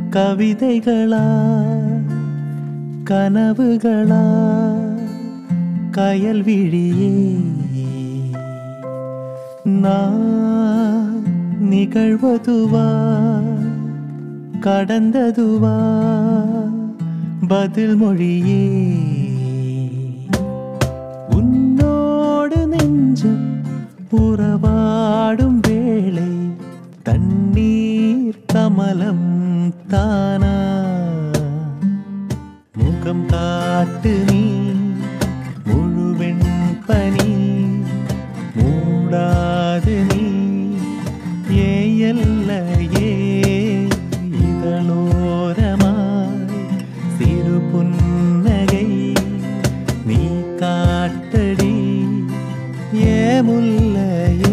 கவிதைகளா கனவுகளா கயல் விழியே நான் நிகழ்வதுவா கடந்ததுவா பதில் மொழியே உன்னோடு நெஞ்சம் உறவாடும் வேளை தண்ணீர் கமலம் தானா முகம் காட்டு நீ முழுவெண் பனி மூடாது நீ ஏ எல்லையே இதழோரமாய் சிறு புன்னகை நீ காட்டடி ஏ முல்லையே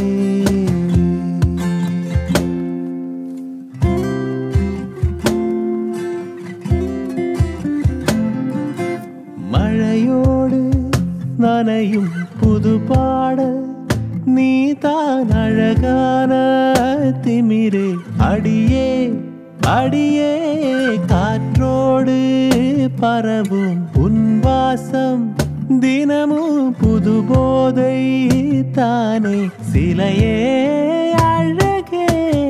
மழையோடு நனையும் புது பாடல் நீ தான் அழகான திமிரு அடியே அடியே காற்றோடு பரவும் உன் வாசம் தினமும் புது போதை தானே சிலையே அழகே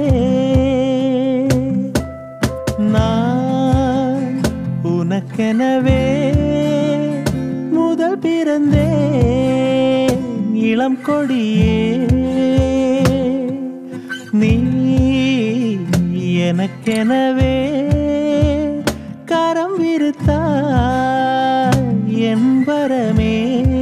நான் உனக்கெனவே முதல் பிறந்தே இளம் கொடியே நீ எனக்கெனவே கரம் விருத்தாய் என் வரமே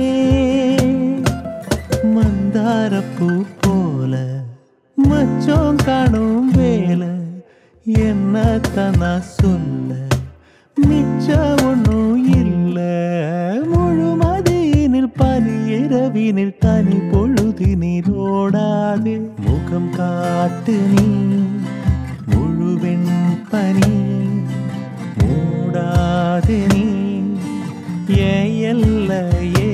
மந்தாரப்பூ போல மச்சம் காணும் வேலை என்னத்தான் நான் சொல்ல மிச்சம் ஒன்றும் இல்ல முழுமதியினில் பனி இரவினில் தனி பொழுதினில் ஓடாது முகம் காட்டு நீ முழுவெண் பனி மூடாது நீ ஏ எல்லையே